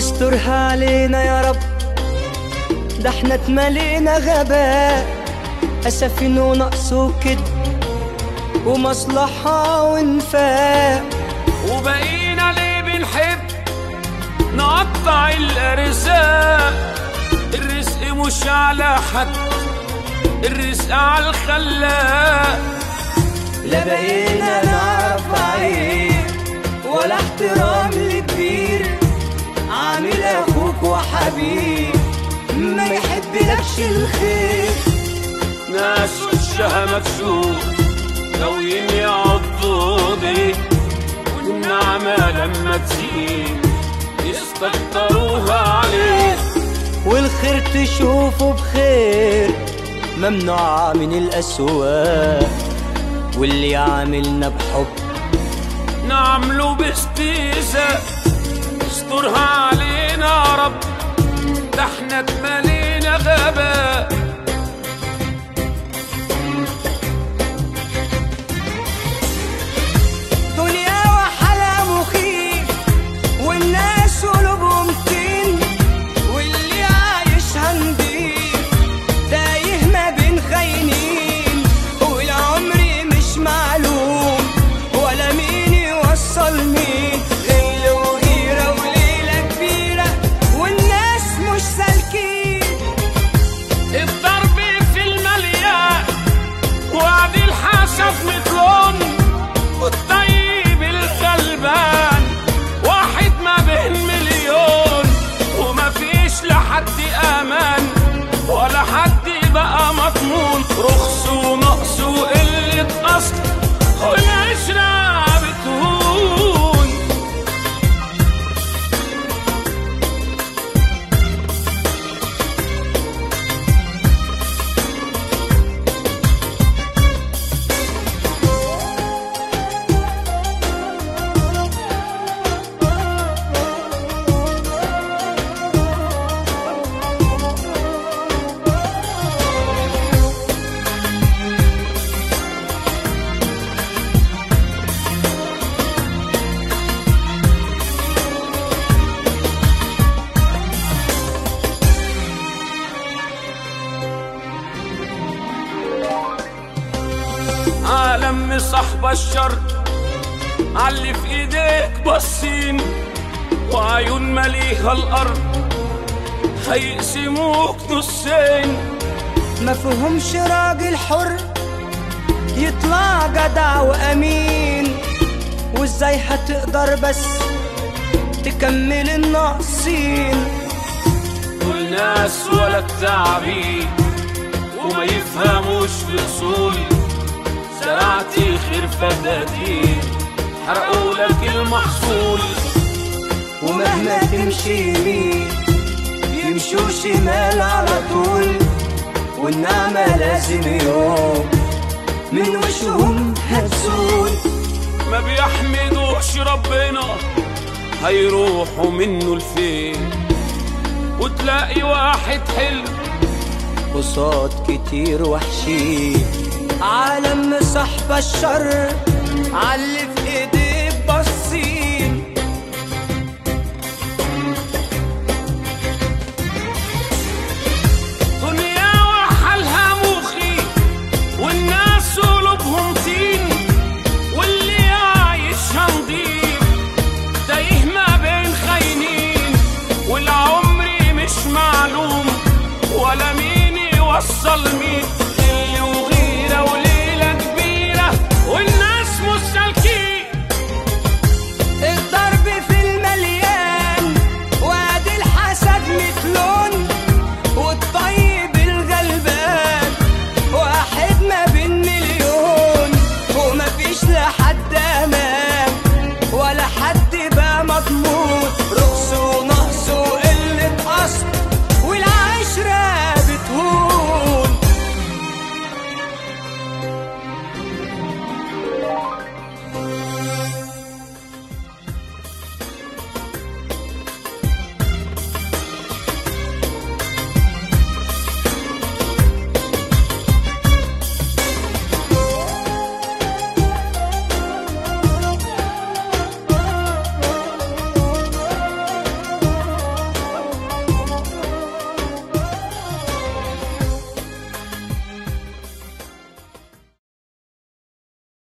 استرها علينا يا رب ده احنا اتملينا غباء أسفين ونقص وكد ومصلحة وانفاق وبقينا ليه بنحب نقطع الارزاق الرزق مش على حد الرزق على الخلاق لا بقينا نعرف عيب ولا احترام لكبير عامل اخوك وحبيب ما يحبلكش الخير ناس وشها مكسور ناويين يعضوا بيه والنعمة لما تزيد يستكتروها عليه والخير تشوفه بخير ممنوع من الأسواق واللي يعاملنا بحب نعمله باستيزاء استرها علينا يا رب ده احنا اتملينا غباء دنيا وحلا مخيف والناس قلوبهم طين واللي عايشها نضيف تايه ما بين خاينين والعمر مش معلوم ولا مين يوصل مين غل وغيرة وليلة كبيرة والناس مش سالكين الضرب في المليان وعد الحسب مثلون والطيب الغلبان واحد ما بين مليون وما فيش لحد امان ولا حد بقى مضمون رخص ونقص وقلة اصل والعشرة بتهون عالم صاحب الشر علي في ايديك بصين وعيون مليها الارض هيقسموك نصين ما فيهمش راجل حر يطلع جدع وامين وازاي هتقدر بس تكمل الناقصين دول ناس ولا التعبين وما يفهموش في اصول زرعتي خير فدادين حرقوا لك المحصول ومهما تمشي يمين يمشوا شمال على طول والنعمة لازم يوم من وشهم هتزول ما بيحمدوش ربنا هيروحوا منه لفين وتلاقي واحد حلو قصاد كتير وحشين عالم صاحب الشر علي في ايديه باصين دنيا وحالها مخي والناس قلوبهم طين واللي عايشها نضيف تايه ما بين خاينين والعمر مش معلوم ولا مين يوصل مين اللي وغيرة وليلة كبيرة والناس مش سالكين الضرب في المليان وادي الحسد مثلون والطيب الغلبان واحد ما بين مليون ومفيش لحد امان ولا حد بقى مضمون